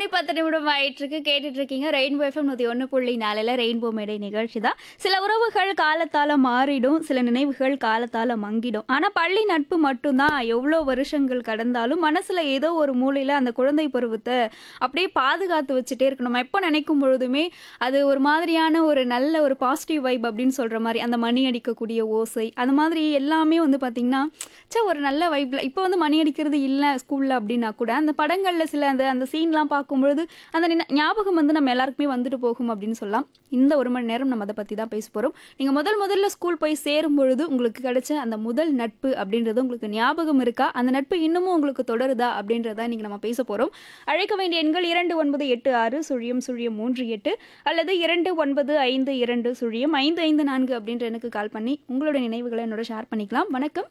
மணி பத்து நிமிடம் ஆயிட்டு இருக்கு கேட்டுட்டு இருக்கீங்க ரெயின்போ எஃப்எம் நூத்தி ஒன்று புள்ளி நாலுல ரெயின்போ மேடை நிகழ்ச்சி தான் சில உறவுகள் காலத்தால மாறிடும் சில நினைவுகள் காலத்தால மங்கிடும் ஆனா பள்ளி நட்பு மட்டும்தான் எவ்வளோ வருஷங்கள் கடந்தாலும் மனசுல ஏதோ ஒரு மூலையில அந்த குழந்தை பருவத்தை அப்படியே பாதுகாத்து வச்சுட்டே இருக்கணும் நம்ம எப்போ நினைக்கும் பொழுதுமே அது ஒரு மாதிரியான ஒரு நல்ல ஒரு பாசிட்டிவ் வைப் அப்படின்னு சொல்ற மாதிரி அந்த மணி அடிக்கக்கூடிய ஓசை அந்த மாதிரி எல்லாமே வந்து பாத்தீங்கன்னா ச்சே ஒரு நல்ல வைப்ல இப்போ வந்து மணி அடிக்கிறது இல்லை ஸ்கூல்ல அப்படின்னா கூட அந்த படங்கள்ல சில அந்த அந்த சீன்லாம் பார்க்கும்பொழுது அந்த நின- ஞாபகம் வந்து நம்ம எல்லாருக்குமே வந்துட்டு போகும் அப்படின்னு சொல்லலாம் இந்த ஒரு மணி நேரம் நம்ம அதை பத்தி தான் பேச போறோம் நீங்க முதல் முதல்ல ஸ்கூல் போய் சேரும் பொழுது உங்களுக்கு கிடைச்ச அந்த முதல் நட்பு அப்படின்றது உங்களுக்கு ஞாபகம் இருக்கா அந்த நட்பு இன்னமும் உங்களுக்கு தொடருதா அப்படின்றத நீங்க நம்ம பேச போறோம் அழைக்க வேண்டிய எண்கள் இரண்டு ஒன்பது எட்டு ஆறு சுழியம் சுழியம் மூன்று எட்டு அல்லது இரண்டு ஒன்பது ஐந்து இரண்டு சுழியம் ஐந்து ஐந்து நான்கு அப்படின்ற எனக்கு கால் பண்ணி உங்களோட நினைவுகளை என்னோட ஷேர் பண்ணிக்கலாம் வணக்கம்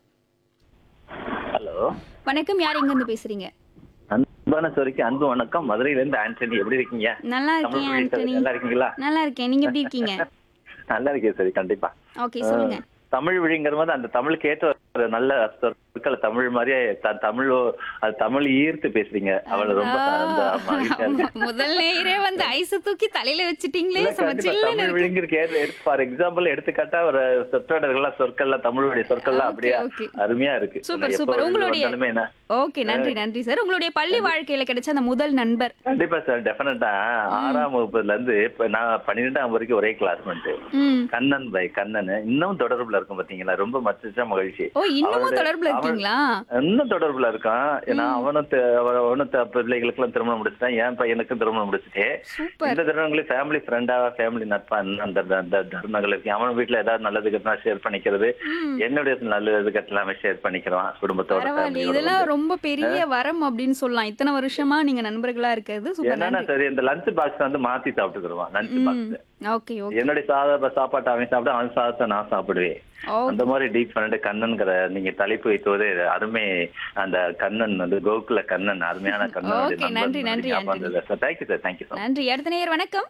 ஹலோ வணக்கம் யார் எங்கேருந்து பேசுறீங்க அன்பான சொரிக்கு அன்பு வணக்கம் மதுரையில இருந்து ஆண்டனி எப்படி இருக்கீங்க நல்லா தமிழ் இருக்கேன் மொழி ஆண்டனி நல்லா இருக்கீங்களா நல்லா இருக்கேன் நீங்க எப்படி இருக்கீங்க நல்லா இருக்கேன் சரி கண்டிப்பா ஓகே சொல்லுங்க தமிழ் வழிங்கிற போது அந்த தமிழுக்கு ஏற்ற ஒரு நல்ல சொற்கள் தமிழ் மாதிரியே த- தமிழ் அது தமிழ் ஈர்த்து பேசுறீங்க அவள ரொம்ப அந்த மகிழ்ச்சியா இருக்கு. முதல் நேரே வந்து ஐஸ் தூக்கி தலையில வச்சுட்டீங்களே இல்ல, செம கண்டிப்பா சில்லுன்னு தமிழ் இருக்கு. வழிங்கிறதுக்கு ஏற்ற- எடுத்து ஃபார் எக்ஸாம்பிள் எடுத்துக்காட்டா ஒரு சொற்றொடர்கள்லாம் சொற்கள்லாம் தமிழ் வழி சொற்கள்லாம் Okay, அப்படியே okay. அருமையா இருக்கு சூப்பர், எப்போ சூப்பர். வெளில உங்களுடைய- வந்தாலுமே என்ன ஓகே நன்றி நன்றி சார் உங்களுடைய பள்ளி வாழ்க்கையில கிடைச்ச அந்த முதல் நண்பர் கண்டிப்பா சார் டெஃபினட்டா ஆறாம் வகுப்புல இருந்து இப்ப நான் பன்னிரெண்டாம் வரைக்கும் ஒரே கிளாஸ்மேட் ம் கண்ணன் பை கண்ணன் இன்னும் தொடர்புல இருக்கும் பாத்தீங்களா ரொம்ப மச்ச மகிழ்ச்சி ஓ இன்னமும் அவனோட- தொடர்புல அவன்- இருக்கீங்களா இன்னும் தொடர்புல இருக்கான் ஏன்னா அவனும் த- அவ- அவனும் த- பிள்ளைகளுக்கு எல்லாம் திருமணம் முடிச்சுட்டான் என் பையனுக்கும் திருமணம் முடிச்சுட்டே சூப்பர் இந்த தருணங்களே ஃபேமிலி ஃப்ரெண்டா ஃபேமிலி நட்பா இன்னும் அந்த அந்த- அந்த தருணங்கள் இருக்கு அவன் வீட்டுல ஏதாவது நல்லது கட்டினா ஷேர் பண்ணிக்கிறது ம். என்னுடைய நல்லது கட்டலாமே ஷேர் பண்ணிக்கிறான் குடும்பத்தோட பரவாயில்ல family யோட இதெல்லாம் வந்து. ரொம்ப பெரிய வரம் அப்படின்னு சொல்லலாம் இத்தனை வருஷமா நீங்க நண்பர்களா இருக்கிறது சூப்பர் என்னன்னா நன்றி சரி இந்த லஞ்ச் பாக்ஸ் வந்து மாத்தி சாப்பிட்டுக்கிடுவான் லஞ்ச் பாக்ஸ் ஓகே ஓகே என்னுடைய சாத சாப்பாட்டை அவன் சாப்பிட அவன் சாதத்தை நான் சாப்பிடுவேன் ஓ அந்த மாதிரி டீப் ஃப்ரெண்ட் கண்ணன்கிற நீங்க தலைப்பு வைத்தது அருமை அந்த கண்ணன் வந்து கோகுல கண்ணன் அருமையான கண்ணன் Okay, நன்றி, நன்றி, Antony. Sir thank you sir thank you sir நன்றி அடுத்த நேயர் வணக்கம்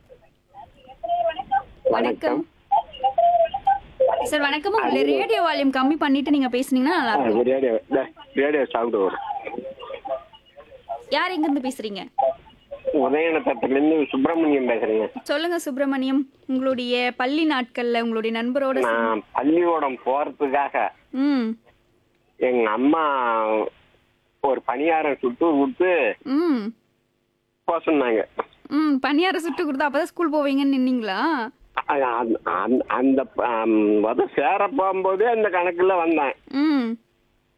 வணக்கம் சார் வணக்கம் உங்களுடைய ரேடியோ வால்யூம் கம்மி பண்ணிட்டு நீங்க பேசுனீங்கன்னா நல்லா இருக்கும் ரேடியோ ரேடியோ சவுண்டு வரும் யார் எங்க இருந்து பேசுறீங்க உதயநத்தத்துலேருந்து சுப்பிரமணியம் பேசுறேங்க சொல்லுங்க சுப்பிரமணியம் உங்களுடைய பள்ளி நாட்கள்ல உங்களுடைய நண்பரோட சே- நான் பள்ளிக்கூடம் போறதுக்காக ம் எங்க அம்மா ஒரு பணியாரம் சுட்டு கொடுத்து ம் போக சொன்னாங்க ம் பணியார சுட்டு கொடுத்தா அப்பதான் ஸ்கூல் போவீங்கன்னு நின்னீங்களா அ- அந்த- அந்த- அந்த ஆம், வந்து சேர போகும்போதே அந்த கணக்குல வந்தேன் ம்